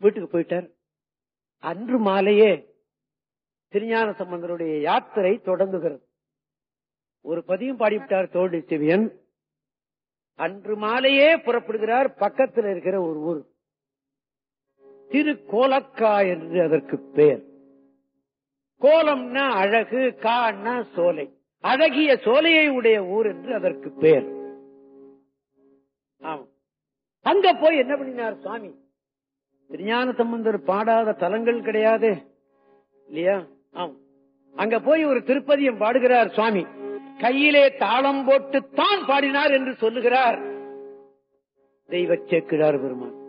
வீட்டுக்கு போயிட்டார் அன்று மாலையே திருஞான சம்பந்தருடைய யாத்திரை தொடங்குகிறது ஒரு பதியும் பாடிவிட்டார் தோழி சிவியன் அன்று மாலையே புறப்படுகிறார் பக்கத்தில் இருக்கிற ஒரு ஊர் திரு கோலக்கா என்று அதற்கு பெயர் கோலம்னா அழகு கான்னா சோலை அழகிய சோலையை உடைய ஊர் என்று அதற்கு பெயர் ஆமா அங்க போய் என்ன பண்ணினார் சுவாமி திருஞான சம்பந்தர் பாடாத தலங்கள் கிடையாது இல்லையா ஆமா அங்க போய் ஒரு திருப்பதியம் பாடுகிறார் சுவாமி கையிலே தாளம் போட்டு தான் பாடினார் என்று சொல்லுகிறார் தெய்வ சேக்கிழார் பெருமான்